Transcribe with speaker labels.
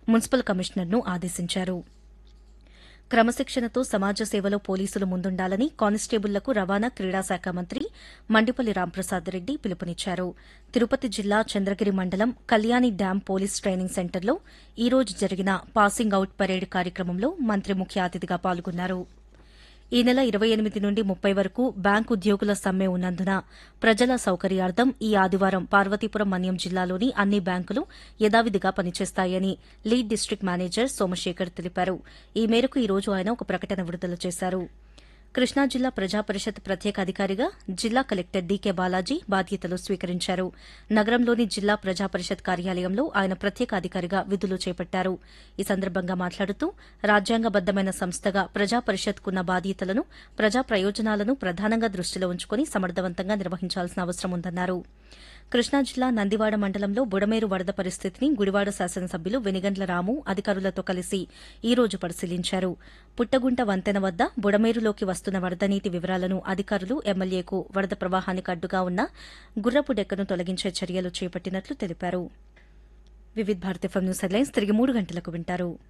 Speaker 1: municipal కమిషనర్ను ఆదేశించారు క్రమశిక్షణతో సమాజ సేవలో పోలీసులు ముందుండాలని కానిస్టేబుళ్లకు రవాణా క్రీడా శాఖ మంత్రి మండిపల్లి రాంప్రసాద్ రెడ్డి పిలుపునిచ్చారు తిరుపతి జిల్లా చంద్రగిరి మండలం కళ్యాణి డ్యాం పోలీస్ ట్రైనింగ్ సెంటర్లో ఈ రోజు జరిగిన పాసింగ్ అవుట్ పరేడ్ కార్యక్రమంలో మంత్రి ముఖ్య అతిథిగా పాల్గొన్నారు ఈ నెల ఇరవై ఎనిమిది నుండి ముప్పై వరకు బ్యాంకు ఉద్యోగుల సమ్మె ఉన్నందున ప్రజల సౌకర్యార్థం ఈ ఆదివారం పార్వతీపురం మన్యం జిల్లాలోని అన్ని బ్యాంకులు యథావిధిగా పనిచేస్తాయని లీడ్ డిస్టిక్ మేనేజర్ సోమశేఖర్ తెలిపారు ఈ మేరకు ఈ రోజు ఆయన ఒక ప్రకటన విడుదల చేశారు కృష్ణా జిల్లా ప్రజా పరిషత్ ప్రత్యేక అధికారిగా జిల్లా కలెక్టర్ డీకే బాలాజీ బాధ్యతలు స్వీకరించారు నగరంలోని జిల్లా ప్రజా పరిషత్ కార్యాలయంలో ఆయన ప్రత్యేక అధికారిగా విధులు చేపట్టారు ఈ సందర్భంగా మాట్లాడుతూ రాజ్యాంగబద్దమైన సంస్థగా ప్రజా పరిషత్కున్న బాధ్యతలను ప్రజా ప్రయోజనాలను ప్రధానంగా దృష్టిలో ఉంచుకుని సమర్థవంతంగా నిర్వహించాల్సిన అవసరం ఉందన్నారు కృష్ణా జిల్లా నందివాడ మండలంలో బుడమేరు వరద పరిస్థితిని గుడివాడ శాసనసభ్యులు వెనిగండ్ల రాము అధికారులతో కలిసి ఈ రోజు పరిశీలించారు పుట్టగుంట వంతెన వద్ద బుడమేరులోకి వస్తున్న వరద నీటి వివరాలను అధికారులు ఎమ్మెల్యేకు వరద ప్రవాహానికి అడ్డుగా ఉన్న గుర్రపు డెక్కను తొలగించే చర్యలు చేపట్టినట్లు తెలిపారు వివిధ భారతి ఎఫ్ఎం న్యూస్ హెడ్లైన్స్ తిరిగి మూడు గంటలకు వింటారు